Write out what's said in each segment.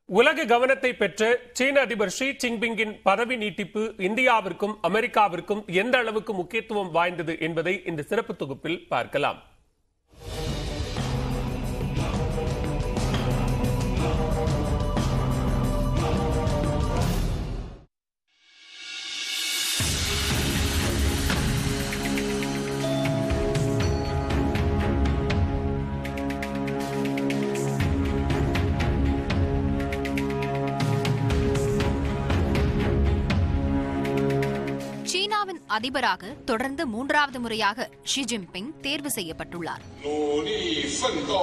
உலக கவனத்தை பெற்ற சீன அதிபர் ஷி ஜின்பிங்கின் பதவி நீட்டிப்பு இந்தியாவிற்கும் அமெரிக்காவிற்கும் எந்த அளவுக்கு முக்கியத்துவம் வாய்ந்தது என்பதை இந்த சிறப்பு தொகுப்பில் பார்க்கலாம் சீனாவின் அதிபராக தொடர்ந்து மூன்றாவது முறையாக ஷி ஜின்பிங் தேர்வு செய்யப்பட்டுள்ளார் 努力奋斗。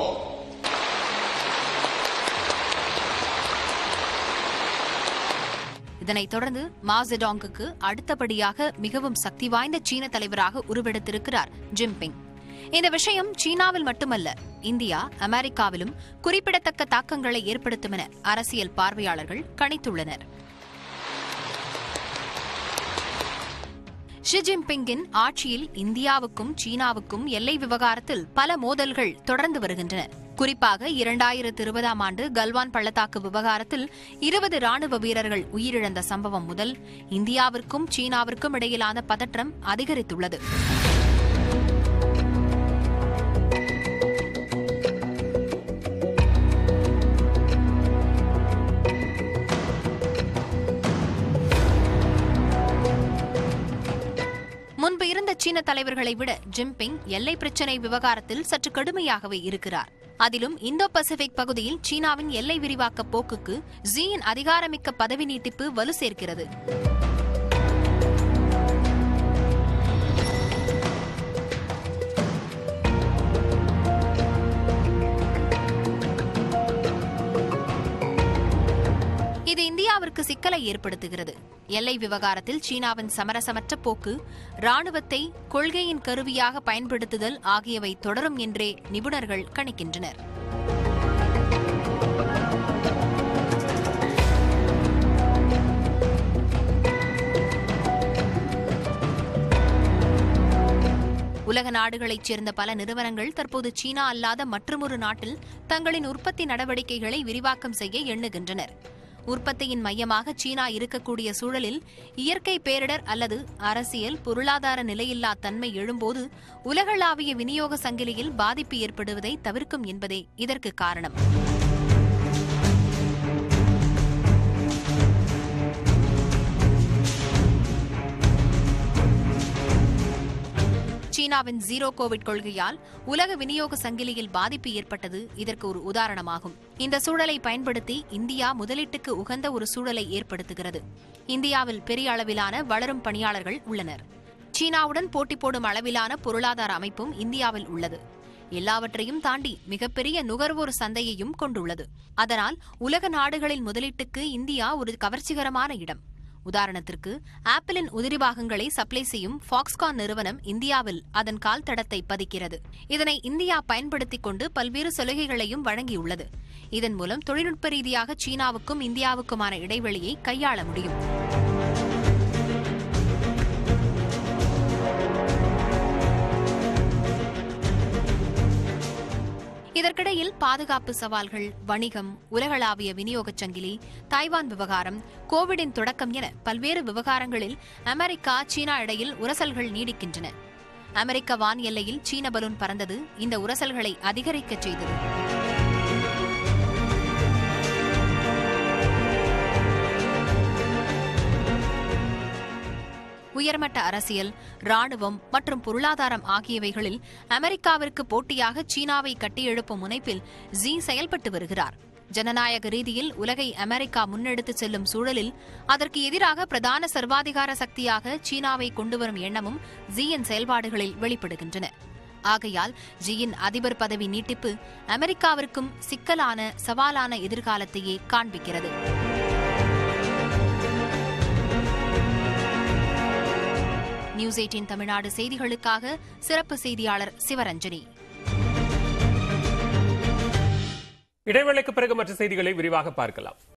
இதனைத் தொடர்ந்து மாசெடாங்குக்கு அடுத்தபடியாக மிகவும் சக்தி வாய்ந்த சீன தலைவராக உருவெடுத்திருக்கிறார் ஜின்பிங் இந்த விஷயம் சீனாவில் மட்டுமல்ல இந்தியா அமெரிக்காவிலும் குறிப்பிடத்தக்க தாக்கங்களை ஏற்படுத்தும் என அரசியல் பார்வையாளர்கள் கணித்துள்ளனர் ஷி ஜின்பிங்கின் ஆட்சியில் இந்தியாவுக்கும் சீனாவுக்கும் எல்லை விவகாரத்தில் பல மோதல்கள் தொடர்ந்து வருகின்றன குறிப்பாக இரண்டாயிரத்து இருபதாம் ஆண்டு கல்வான் பள்ளத்தாக்கு விவகாரத்தில் இருபது ராணுவ வீரர்கள் உயிரிழந்த சம்பவம் முதல் இந்தியாவிற்கும் சீனாவிற்கும் இடையிலான பதற்றம் அதிகரித்துள்ளது முன்பு இருந்த சீன தலைவர்களை விட ஜின்பிங் எல்லை பிரச்சினை விவகாரத்தில் சற்று கடுமையாகவே இருக்கிறார் அதிலும் இந்தோ பசிபிக் பகுதியில் சீனாவின் எல்லை விரிவாக்க போக்குக்கு ஜியின் அதிகாரமிக்க பதவி நீட்டிப்பு வலு சேர்க்கிறது இது இந்தியாவிற்கு சிக்கலை ஏற்படுத்துகிறது எல்லை விவகாரத்தில் சீனாவின் சமரசமற்ற போக்கு ராணுவத்தை கொள்கையின் கருவியாக பயன்படுத்துதல் ஆகியவை தொடரும் என்றே நிபுணர்கள் கணிக்கின்றனர் உலக நாடுகளைச் சேர்ந்த பல நிறுவனங்கள் தற்போது சீனா அல்லாத மற்றுமொரு நாட்டில் தங்களின் உற்பத்தி நடவடிக்கைகளை விரிவாக்கம் செய்ய எண்ணுகின்றனர் உற்பத்தியின் மையமாக சீனா இருக்கக்கூடிய சூழலில் இயற்கை பேரிடர் அல்லது அரசியல் பொருளாதார நிலையில்லா தன்மை எழும்போது உலகளாவிய விநியோக சங்கிலியில் பாதிப்பு ஏற்படுவதை தவிர்க்கும் என்பதே இதற்கு காரணம் சீனாவின் ஜீரோ கோவிட் கொள்கையால் உலக விநியோக சங்கிலியில் பாதிப்பு ஏற்பட்டது இதற்கு ஒரு உதாரணமாகும் இந்த சூழலை பயன்படுத்தி இந்தியா முதலீட்டுக்கு உகந்த ஒரு சூழலை ஏற்படுத்துகிறது இந்தியாவில் பெரிய அளவிலான வளரும் பணியாளர்கள் உள்ளனர் சீனாவுடன் போட்டி போடும் அளவிலான பொருளாதார அமைப்பும் இந்தியாவில் உள்ளது எல்லாவற்றையும் தாண்டி மிகப்பெரிய நுகர்வோர் சந்தையையும் கொண்டுள்ளது அதனால் உலக நாடுகளின் முதலீட்டுக்கு இந்தியா ஒரு கவர்ச்சிகரமான இடம் உதாரணத்திற்கு ஆப்பிளின் உதிரி பாகங்களை சப்ளை செய்யும் ஃபாக்ஸ்கான் நிறுவனம் இந்தியாவில் அதன் கால் தடத்தை பதிக்கிறது இதனை இந்தியா பயன்படுத்திக் கொண்டு பல்வேறு சலுகைகளையும் வழங்கியுள்ளது இதன் மூலம் தொழில்நுட்ப ரீதியாக சீனாவுக்கும் இந்தியாவுக்குமான இடைவெளியை கையாள முடியும் இதற்கிடையில் பாதுகாப்பு சவால்கள் வணிகம் உலகளாவிய விநியோகச் சங்கிலி தாய்வான் விவகாரம் கோவிடின் தொடக்கம் என பல்வேறு விவகாரங்களில் அமெரிக்கா சீனா இடையில் உரசல்கள் நீடிக்கின்றன அமெரிக்க வான் எல்லையில் சீன பலூன் பறந்தது இந்த உரசல்களை அதிகரிக்கச் செய்தது உயர்மட்ட அரசியல் ராணுவம் மற்றும் பொருளாதாரம் ஆகியவைகளில் அமெரிக்காவிற்கு போட்டியாக சீனாவை கட்டியெழுப்பும் முனைப்பில் ஜி செயல்பட்டு வருகிறார் ஜனநாயக ரீதியில் உலகை அமெரிக்கா முன்னெடுத்துச் செல்லும் சூழலில் அதற்கு எதிராக பிரதான சர்வாதிகார சக்தியாக சீனாவை கொண்டுவரும் எண்ணமும் ஜியின் செயல்பாடுகளில் வெளிப்படுகின்றன ஆகையால் ஜியின் அதிபர் பதவி நீட்டிப்பு அமெரிக்காவிற்கும் சிக்கலான சவாலான எதிர்காலத்தையே காண்பிக்கிறது நியூஸ் எயிட்டின் தமிழ்நாடு செய்திகளுக்காக சிறப்பு செய்தியாளர் சிவரஞ்சனி இடைவேளைக்கு பிறகு மற்ற செய்திகளை விரிவாக பார்க்கலாம்